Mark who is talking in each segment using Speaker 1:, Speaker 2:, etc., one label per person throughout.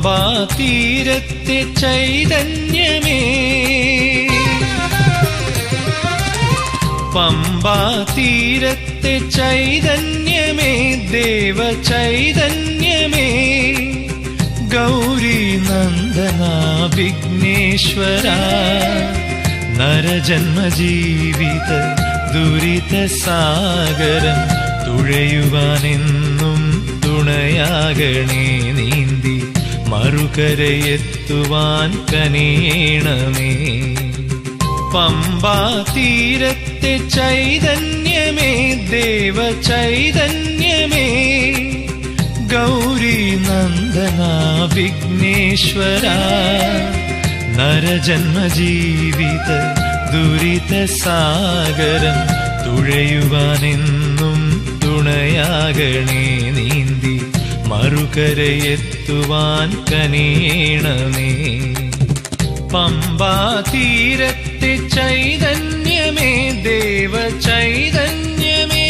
Speaker 1: പമ്പാ തീരത്തെ ചൈതന്യമേ പമ്പാ തീരത്തെ ചൈതന്യമേ ദേവ ചൈതന്യമേ ഗൗരി നന്ദന വിഘ്നേശ്വര നരജന്മ ജീവിത ദുരിത സാഗരം തുഴയുവാനെന്നും തുണയാകണേ നീന്തി മറുകരയെത്തുവാൻ കനിയണമേ പമ്പാ തീരത്തെ ചൈതന്യമേ ദേവ ചൈതന്യമേ ഗൗരി നന്ദന വിഘ്നേശ്വര നരജന്മ ജീവിത ദുരിത സാഗരം തുഴയുവാനെന്നും തുണയാകണേ നീന്തി മറുകരയെത്തുവാൻ കനിയണമേ പമ്പാ തീരത്തെ ചൈതന്യമേ ദേവ ചൈതന്യമേ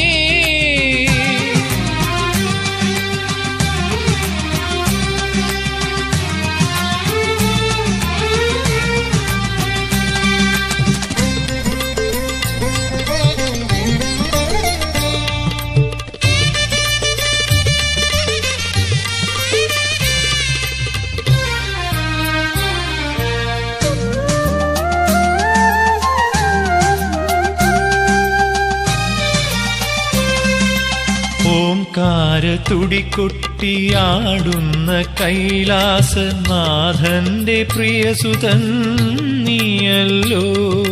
Speaker 1: ഓംകാര തുടികൊട്ടിയാടുന്ന കൈലാസനാഥന്റെ പ്രിയസുതൻ നീയല്ലോ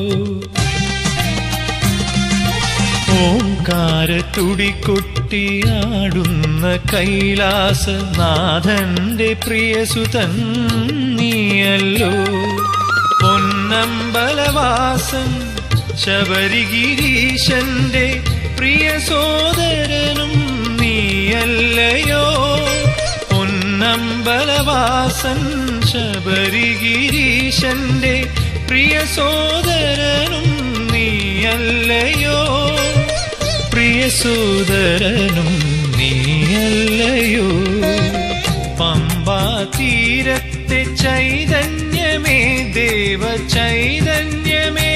Speaker 1: ഓംകാര തുടികൊട്ടിയാടുന്ന കൈലാസനാഥന്റെ പ്രിയസുതൻ നീയല്ലോ പൊന്നമ്പലവാസൻ ശബരിഗിരീശന്റെ പ്രിയ സോദരനും നീയല്ലയോ പൊന്നമ്പലവാസൻ ശബരിഗിരീശന്റെ പ്രിയ സോദരനും നീയല്ലയോ പ്രിയ സോദരനും നീയല്ലയോ പമ്പാ തീരത്തെ ചൈതന്യമേ ദേവ ചൈതന്യമേ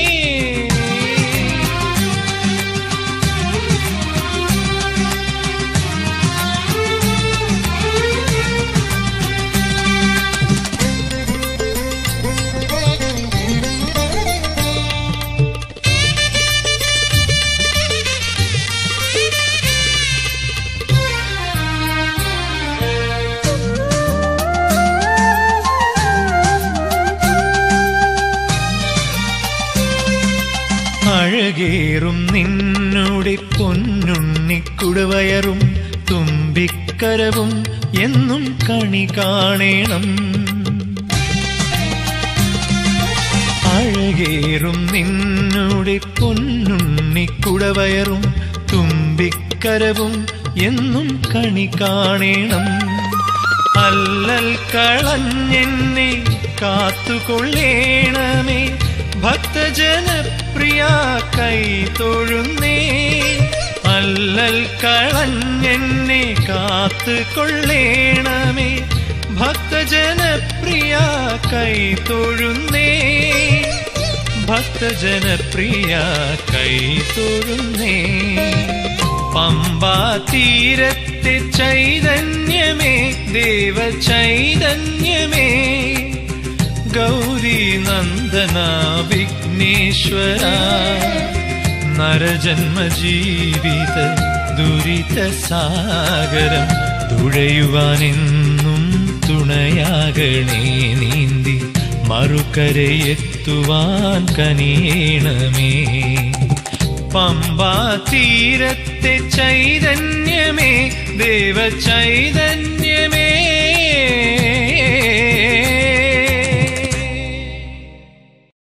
Speaker 1: അഴകേറും നിന്നുടെ പൊന്നുണ്ണിക്കുടവയറും തുമ്പിക്കരവും എന്നും കണി കാണേണം അഴകേറും നിന്നുടെ പൊന്നുണ്ണിക്കുടവയറും തുമ്പിക്കരവും എന്നും കണി കാണേണം അല്ലൽ കളഞ്ഞെന്നെ കാത്തുകൊള്ളേണമേ ഭക്തജനപ്രിയ കൈ തൊഴുന്നേ അല്ലൽ കളഞ്ഞെന്നെ കാത്തുകൊള്ളേണമേ ഭക്തജനപ്രിയ കൈ തൊഴുന്നേ ഭക്തജനപ്രിയ കൈ തൊഴുന്നേ പമ്പാ തീരത്തെ ചൈതന്യമേ ദേവ ചൈതന്യമേ ഗൗരി നന്ദന വിഘ്നേശ്വര നരജന്മ ജീവിത ദുരിത സാഗരം തുഴയുവാനെന്നും തുണയാകണേ നീന്തി മറുകരയെത്തുവാൻ കനിയണമേ പമ്പാ തീരത്തെ ചൈതന്യമേ ദേവ ചൈതന്യമേ